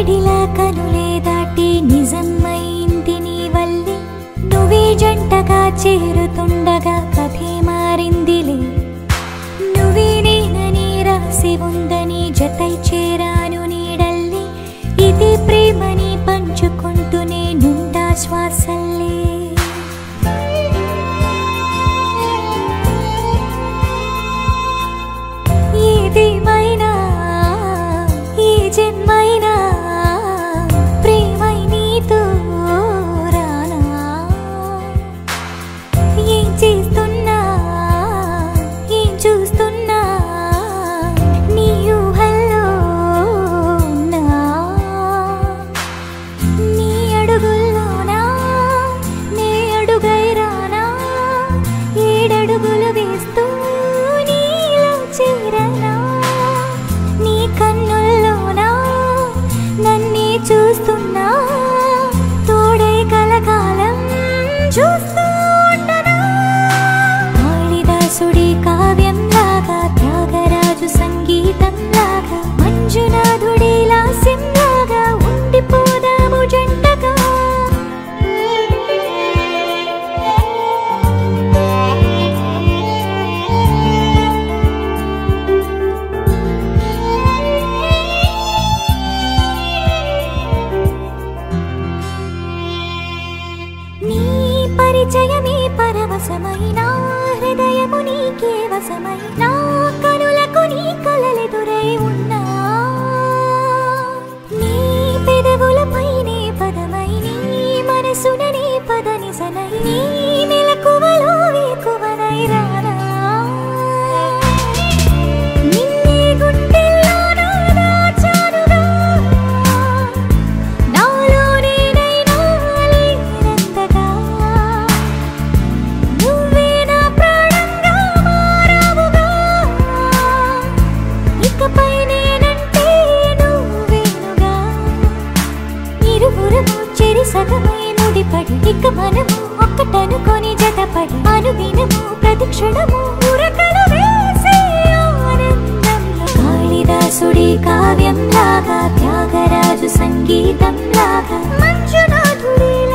వేడిలా కనులే దాటి నిజమైంది నీ వల్లే నువ్వే జంటగా చేరుతుండగా కథే మారిందిలే నువ్వే నేనని రాసి ఉందని జతై చేరాను నీడల్లి ఇది ప్రేమని పంచుకుంటూ నేనుండా శ్వాసల్లే ఏదేమైనా ఈ జన్మైనా ప్రేమై నీతో రానా ఏం చేస్తున్నా ఏం చూస్తున్నా నీ ఊహల్లో ఉన్నా నీ అడుగుల్లోనా నే అడుగై రానా ఏడడుగులు వేస్తూ నీలో చేరనా నీ కన్నుల్లోనా నన్నే చూస్తున్నా తోడై కలకాలం చూస్తూ ఉండనా కాళిదాసుడి కావ్యం లాగా త్యాగరాజు సంగీతం లాగా మంజునాథుడి లాస్యం లాగా ఉండిపోదాము జంటగా నీ పరిచయమే పరవశమైన హృదయము నీకే వశమై నా కనులకు నీ కలలెదురై ఉన్నా నీ పెదవులపైనే పదమై నీ మనసుననే పదనిసనై నీ మెలకువలో వేకువనై రానా నిన్నే గుండెల్లోనా దాచానుగా నాలో నేనైనా లేనంతగా నువ్వే నా ప్రాణంగా మారావుగా ఇకపై నేనంటే నువ్వేనుగా ఇరువురము చెరి సగమై ముడిపడి ఇక మనము ఒక్కటనుకొని జతపడి అనుదినము ప్రతిక్షణము ఉరకలు వేసే ఆనందంలో కాళిదాసుడి కావ్యం లాగా త్యాగరాజు సంగీతం లాగా మంజునాథుడి